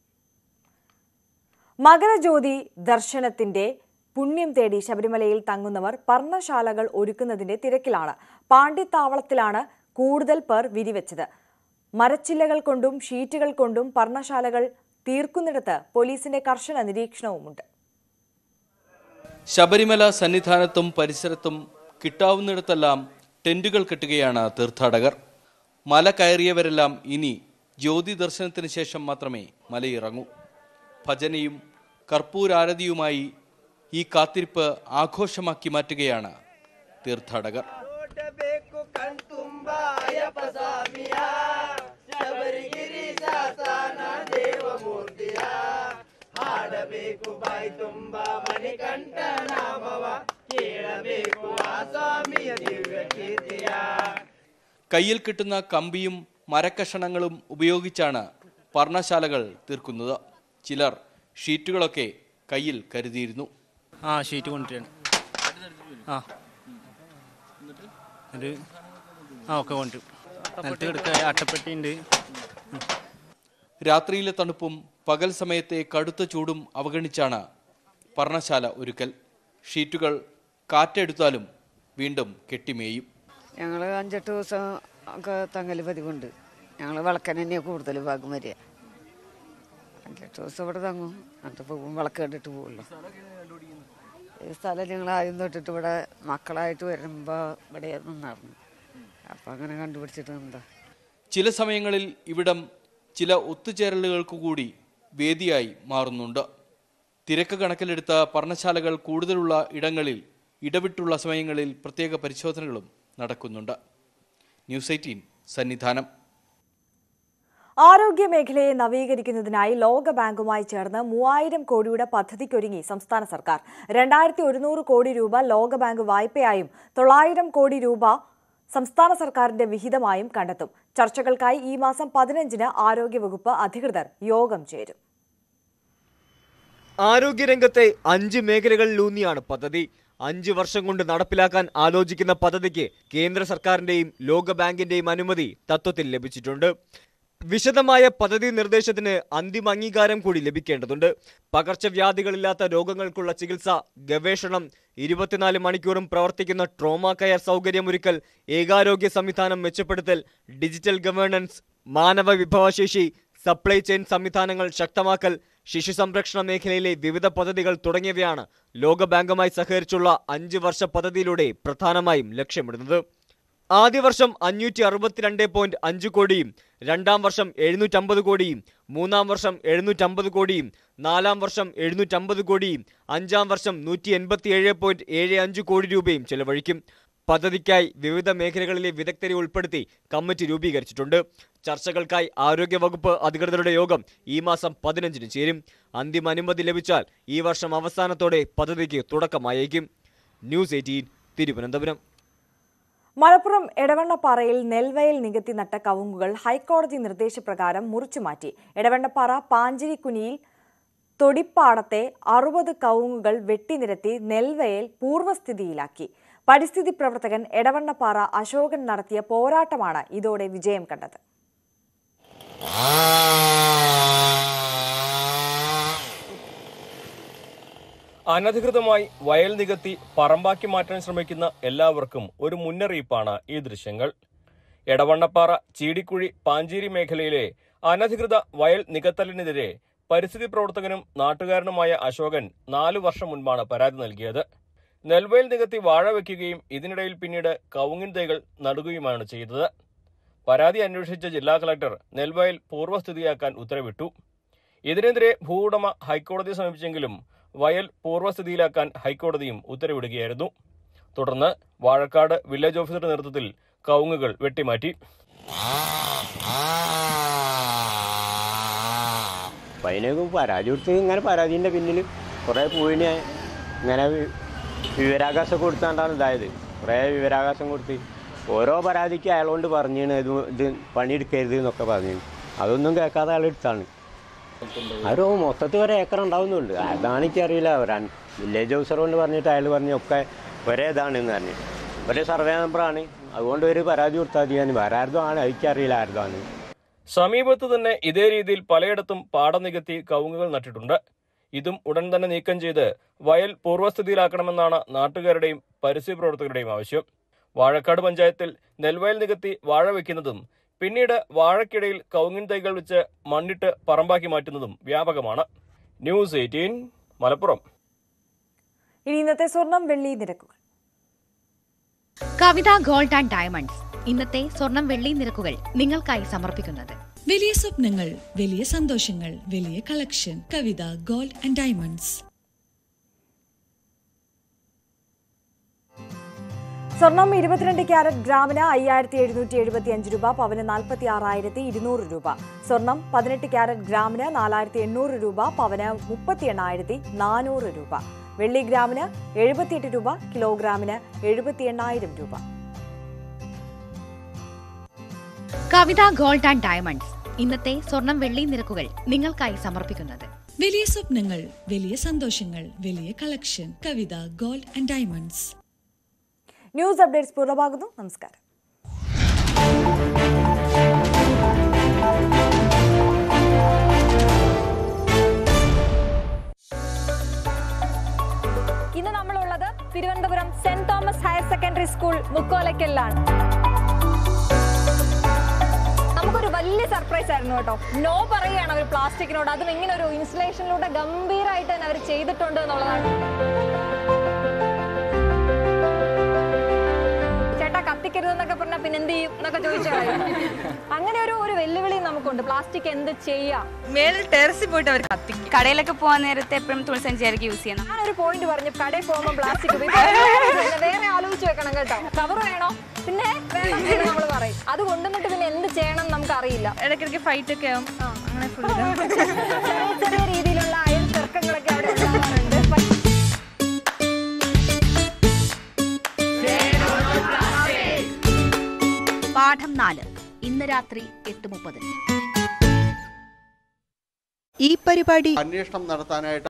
മകരജ്യോതി ദർശനത്തിന്റെ പുണ്യം തേടി ശബരിമലയിൽ തങ്ങുന്നവർ പർണശാലകൾ ഒരുക്കുന്നതിന്റെ തിരക്കിലാണ് പാണ്ഡിത്താവളത്തിലാണ് കൂടുതൽ പേർ വിരിവെച്ചത് മരച്ചില്ലകൾ കൊണ്ടും ഷീറ്റുകൾ കൊണ്ടും പർണശാലകൾ തീർക്കുന്നിടത്ത് പോലീസിന്റെ കർശന നിരീക്ഷണവുമുണ്ട് ശബരിമല സന്നിധാനത്തും പരിസരത്തും കിട്ടാവുന്നിടത്തെല്ലാം ടെന്റുകൾ കെട്ടുകയാണ് തീർത്ഥാടകർ മല കയറിയവരെല്ലാം ഇനി ജ്യോതി ദർശനത്തിന് ശേഷം മാത്രമേ മലയിറങ്ങൂ ഭജനയും കർപ്പൂരാരതിയുമായി ഈ കാത്തിരിപ്പ് ആഘോഷമാക്കി മാറ്റുകയാണ് തീർത്ഥാടകർ ಕೇಳಬೇಕು ಬಾಯಿ ತುಂಬ ಮಣಿಕಂಠ ನಾಮವ ಕೇಳಬೇಕು ಆ ಸ್ವಾಮಿಯ ದಿವ್ಯ ಕೀರ್ತಿಯ കയ്യിൽ കിട്ടുന്ന കമ്പിയും മരക്കഷണങ്ങളും ഉപയോഗിച്ചാണ് പർണശാലകൾ തീർക്കുന്നത് ചിലർ ഷീറ്റുകളൊക്കെ കയ്യിൽ കരുതിയിരുന്നു ആ ഷീറ്റ് കൊണ്ടുവരാണ് ആ ഒരു ആ ഒക്കെ കൊണ്ടുവരും നിലത്ത് കിടക്കുക അട്ടപ്പെട്ടി ഉണ്ട് രാത്രിയിലെ തണുപ്പും പകൽ സമയത്തെ കടുത്ത ചൂടും അവഗണിച്ചാണ് പർണശാല ഒരുക്കൽ ഷീറ്റുകൾ കാറ്റെടുത്താലും വീണ്ടും കെട്ടിമേയും ഞങ്ങൾ അഞ്ചെട്ട് ദിവസം ഒക്കെ തങ്ങൽ പതിവുണ്ട് ഞങ്ങൾ വിളക്കൻ തന്നെയാണ് കൂടുതൽ ഭാഗം വരിക അഞ്ചെട്ട് ദിവസം ഇവിടെ തങ്ങും എന്നിട്ട് പോകും വിളക്ക് കണ്ടിട്ട് പോകുള്ളൂ ഈ സ്ഥലം ഞങ്ങൾ ആദ്യം തൊട്ടിട്ട് ഇവിടെ മക്കളായിട്ട് വരുമ്പോൾ ഇവിടെ നിന്നായിരുന്നു അപ്പം അങ്ങനെ കണ്ടുപിടിച്ചിട്ട് എന്താ ചില സമയങ്ങളിൽ ഇവിടം ചില ഒത്തുചേരലുകൾക്ക് കൂടി വേദിയായി മാറുന്നുണ്ട് തിരക്ക് കണക്കിലെടുത്ത പർണശാലകൾ കൂടുതലുള്ള ഇടങ്ങളിൽ ഇടവിട്ടുള്ള സമയങ്ങളിൽ പ്രത്യേക പരിശോധനകളും നടക്കുന്നുണ്ട് ന്യൂസ് എയ്റ്റീൻ സന്നിധാനം ആരോഗ്യ മേഖലയെ നവീകരിക്കുന്നതിനായി ലോകബാങ്കുമായി ചേർന്ന് മൂവായിരം കോടിയുടെ പദ്ധതിക്കൊരുങ്ങി സംസ്ഥാന സർക്കാർ രണ്ടായിരത്തി ഒരുന്നൂറ് കോടി രൂപ ലോകബാങ്ക് വായ്പയായും തൊള്ളായിരം കോടി രൂപ സംസ്ഥാന സർക്കാരിന്റെ വിഹിതമായും കണ്ടെത്തും ചർച്ചകൾക്കായി ഈ മാസം പതിനഞ്ചിന് ആരോഗ്യവകുപ്പ് അധികൃതർ യോഗം ചേരും ആരോഗ്യരംഗത്തെ അഞ്ച് മേഖലകളിലൂന്നിയാണ് പദ്ധതി അഞ്ച് വർഷം കൊണ്ട് നടപ്പിലാക്കാൻ ആലോചിക്കുന്ന പദ്ധതിക്ക് കേന്ദ്ര സർക്കാരിന്റെയും ലോകബാങ്കിന്റെയും അനുമതി തത്വത്തിൽ ലഭിച്ചിട്ടുണ്ട് വിശദമായ പദ്ധതി നിർദ്ദേശത്തിന് അന്തിമ അംഗീകാരം കൂടി ലഭിക്കേണ്ടതുണ്ട് പകർച്ചവ്യാധികളില്ലാത്ത രോഗങ്ങൾക്കുള്ള ചികിത്സ ഗവേഷണം ഇരുപത്തിനാല് മണിക്കൂറും പ്രവർത്തിക്കുന്ന ട്രോമ കെയർ സൗകര്യമൊരുക്കൽ ഏകാരോഗ്യ സംവിധാനം മെച്ചപ്പെടുത്തൽ ഡിജിറ്റൽ ഗവേണൻസ് മാനവ വിഭവശേഷി സപ്ലൈ ചെയിൻ സംവിധാനങ്ങൾ ശക്തമാക്കൽ ശിശു സംരക്ഷണ മേഖലയിലെ വിവിധ പദ്ധതികൾ തുടങ്ങിയവയാണ് ലോകബാങ്കുമായി സഹകരിച്ചുള്ള അഞ്ച് വർഷ പദ്ധതിയിലൂടെ പ്രധാനമായും ലക്ഷ്യമിടുന്നത് ആദ്യ വർഷം അഞ്ഞൂറ്റി അറുപത്തിരണ്ട് പോയിന്റ് അഞ്ച് കോടിയും രണ്ടാം വർഷം എഴുന്നൂറ്റമ്പത് കോടിയും മൂന്നാം വർഷം എഴുന്നൂറ്റമ്പത് കോടിയും നാലാം വർഷം എഴുന്നൂറ്റമ്പത് കോടിയും അഞ്ചാം വർഷം നൂറ്റി എൺപത്തിയേഴ് പോയിന്റ് ഏഴ് അഞ്ച് കോടി രൂപയും ചെലവഴിക്കും പദ്ധതിക്കായി വിവിധ മേഖലകളിലെ വിദഗ്ധരെ ഉൾപ്പെടുത്തി കമ്മിറ്റി രൂപീകരിച്ചിട്ടുണ്ട് ചർച്ചകൾക്കായി ആരോഗ്യവകുപ്പ് അധികൃതരുടെ യോഗം ഈ മാസം പതിനഞ്ചിന് ചേരും അന്തിമ അനുമതി ലഭിച്ചാൽ ഈ വർഷം അവസാനത്തോടെ പദ്ധതിക്ക് തുടക്കമായേക്കും ന്യൂസ് എയ്റ്റീൻ തിരുവനന്തപുരം മലപ്പുറം എടവണ്ണപ്പാറയിൽ നെൽവയൽ നികത്തി നട്ട കവുങ്ങുകൾ ഹൈക്കോടതി നിർദ്ദേശപ്രകാരം മുറിച്ചുമാറ്റി എടവണ്ണപ്പാറ പാഞ്ചിരിക്കുനിയിൽ തൊടിപ്പാടത്തെ അറുപത് കവുങ്ങുകൾ വെട്ടിനിരത്തി നെൽവയൽ പൂർവ്വസ്ഥിതിയിലാക്കി പരിസ്ഥിതി പ്രവർത്തകൻ എടവണ്ണപ്പാറ അശോകൻ നടത്തിയ പോരാട്ടമാണ് ഇതോടെ വിജയം കണ്ടത് അനധികൃതമായി വയൽ നികത്തി പറമ്പാക്കി മാറ്റാൻ ശ്രമിക്കുന്ന എല്ലാവർക്കും ഒരു മുന്നറിയിപ്പാണ് ഈ ദൃശ്യങ്ങൾ എടവണ്ണപ്പാറ ചീടിക്കുഴി പാഞ്ചേരി മേഖലയിലെ അനധികൃത വയൽ നികത്തലിനെതിരെ പരിസ്ഥിതി പ്രവർത്തകനും നാട്ടുകാരനുമായ അശോകൻ നാലു വർഷം മുൻപാണ് പരാതി നൽകിയത് നെൽവയൽ നികത്തി വാഴ വയ്ക്കുകയും ഇതിനിടയിൽ പിന്നീട് കവുങ്ങിൻ തൈകൾ നടുകയുമാണ് ചെയ്തത് പരാതി അന്വേഷിച്ച ജില്ലാ കളക്ടർ നെൽവയൽ പൂർവ്വസ്ഥിതിയാക്കാൻ ഉത്തരവിട്ടു ഇതിനെതിരെ ഭൂവുടമ ഹൈക്കോടതിയെ സമീപിച്ചെങ്കിലും വയൽ പൂർവ്വസ്ഥിതിയിലാക്കാൻ ഹൈക്കോടതിയും ഉത്തരവിടുകയായിരുന്നു തുടർന്ന് വാഴക്കാട് വില്ലേജ് ഓഫീസറുടെ നേതൃത്വത്തിൽ കവുങ്ങുകൾ വെട്ടിമാറ്റി അപ്പം അതിനൊക്കെ പരാതി കൊടുത്ത് ഇങ്ങനെ പരാതിൻ്റെ പിന്നിൽ കുറേ പൂവിനെ ഇങ്ങനെ വി- വിവരാകാശം കൊടുത്താണ്ടാണ് ഇതായത് കുറേ വിവരാകാശം കൊടുത്ത് ഓരോ പരാതിക്ക് അയാളോണ്ട് പറഞ്ഞാണ് ഇത് ഇത് പണിയെടുക്കരുത് എന്നൊക്കെ പറഞ്ഞു അതൊന്നും കേൾക്കാതെ അയാൾ എടുത്താണ് ഒരു മൊത്തത്തിൽ ഒരു ഏക്കർ ഉണ്ടാവുന്നുണ്ട് അതാണ് എനിക്കറിയില്ല ഒരാൻ വില്ലേജ് ഓഫീസർ കൊണ്ട് പറഞ്ഞിട്ട് അയാൾ പറഞ്ഞു ഒക്കെ ഒരേ ഇതാണ് എന്ന് പറഞ്ഞു ഒരേ സർവേ നമ്പറാണ് അതുകൊണ്ട് ഒരു പരാതി കൊടുത്താൽ മതി ഞാൻ വേറെ ആരുതോ ആണ് എനിക്കറിയില്ല ആരുതോ ആണ് സമീപത്ത് തന്നെ ഇതേ രീതിയിൽ പലയിടത്തും പാടം നികത്തി കവുങ്ങുകൾ നട്ടിട്ടുണ്ട് ഇതും ഉടൻ തന്നെ നീക്കം ചെയ്ത് വയൽ പൂർവ്വസ്ഥിതിയിലാക്കണമെന്നാണ് നാട്ടുകാരുടെയും പരിസ്ഥിതി പ്രവർത്തകരുടെയും ആവശ്യം വാഴക്കാട് പഞ്ചായത്തിൽ നെൽവയൽ നികത്തി വാഴ വയ്ക്കുന്നതും പിന്നീട് വാഴക്കിടയിൽ കവുങ്ങിൻ തൈകൾ വെച്ച് മണ്ണിട്ട് പറമ്പാക്കി മാറ്റുന്നതും വ്യാപകമാണ് ന്യൂസ് എയ്റ്റീൻ മലപ്പുറം ഇനി ഇന്നത്തെ സ്വർണം വെള്ളി നിരക്കുകൾ കവിത ഗോൾഡ് ആൻഡ് ഡയമണ്ട്സ് ഇന്നത്തെ സ്വർണം വെള്ളി നിരക്കുകൾ നിങ്ങൾക്കായി സമർപ്പിക്കുന്നത് വലിയ സ്വപ്നങ്ങൾ വലിയ സന്തോഷങ്ങൾ വലിയ collection Kavitha gold and diamonds സ്വർണം ഇരുപത്തിരണ്ട് ക്യാരറ്റ് ഗ്രാമിന് അയ്യായിരത്തി എഴുന്നൂറ്റി എഴുപത്തി അഞ്ച് രൂപ പവന് നാൽപ്പത്തി ആറായിരത്തി ഇരുന്നൂറ് രൂപ സ്വർണം പതിനെട്ട് ക്യാരറ്റ് ഗ്രാമിന് നാലായിരത്തി എണ്ണൂറ് രൂപ പവന് മുപ്പത്തി എണ്ണായിരത്തി നാനൂറ് രൂപ വെള്ളി ഗ്രാമിന് എഴുപത്തിയെട്ട് രൂപ കിലോഗ്രാമിന് എഴുപത്തി എണ്ണായിരം രൂപ കവിത ഗോൾഡ് ആൻഡ് ഡയമണ്ട്സ് ഇന്നത്തെ സ്വർണം വെള്ളി നിരക്കുകൾ നിങ്ങൾക്കായി സമർപ്പിക്കുന്നത് വലിയ സ്വപ്നങ്ങൾ വലിയ സന്തോഷങ്ങൾ വലിയ collection Kavitha gold and diamonds news updates പൂർണ്ണമാകുന്നു നമസ്കാരം ഇന്ന് നമ്മളുള്ളത് Thiruvananthapuram saint Thomas higher secondary school മുക്കോലക്കലിലാണ് നമുക്കൊരു വലിയ സർപ്രൈസ് ആയിരുന്നു കേട്ടോ നോ പറയുകയാണ് അവർ പ്ലാസ്റ്റിക്കിനോട് അതും ഇങ്ങനെ ഒരു ഇൻസ്റ്റലേഷനിലൂടെ ഗംഭീരമായിട്ട് തന്നെ അവർ ചെയ്തിട്ടുണ്ട് എന്നുള്ളതാണ് ചേട്ടാ കത്തിക്കരുതെന്നൊക്കെ പറഞ്ഞാൽ പിന്നെ എന്ത് ചെയ്യും എന്നൊക്കെ ചോദിച്ചാൽ അങ്ങനെ ഒരു ഒരു വെല്ലുവിളി നമുക്കുണ്ട് പ്ലാസ്റ്റിക് എന്ത് ചെയ്യാം മേളിൽ ടെറസിൽ പോയിട്ട് അവർ കത്തിക്കും കടയിലൊക്കെ പോകാൻ നേരത്തെ എപ്പോഴും തുണിസഞ്ചാരിക്ക് യൂസ് ചെയ്യണം ഞാനൊരു പോയിന്റ് പറഞ്ഞു കടയിൽ പോകുമ്പോൾ പ്ലാസ്റ്റിക് വേറെ ആലോചിച്ച് വെക്കണം കേട്ടോ കവർ വേണോ പിന്നെ വേണം എന്ന് നമ്മൾ പറയും അത് കൊണ്ടുവന്നിട്ട് പിന്നെ എന്ത് ചെയ്യണം എന്ന് നമുക്ക് അറിയില്ല ഇടയ്ക്കിടയ്ക്ക് ഫൈറ്റ് ഒക്കെ ആവും അങ്ങനെ ഫുൾ ചെറിയ ചെറിയ രീതിയിലുള്ള അയൽ തർക്കങ്ങളൊക്കെ അവിടെ ഉണ്ടാവാറുണ്ട് പാഠം നാല് ഇന്ന് രാത്രി എട്ട് മുപ്പതിന് ഈ പരിപാടി അന്വേഷണം നടത്താനായിട്ട്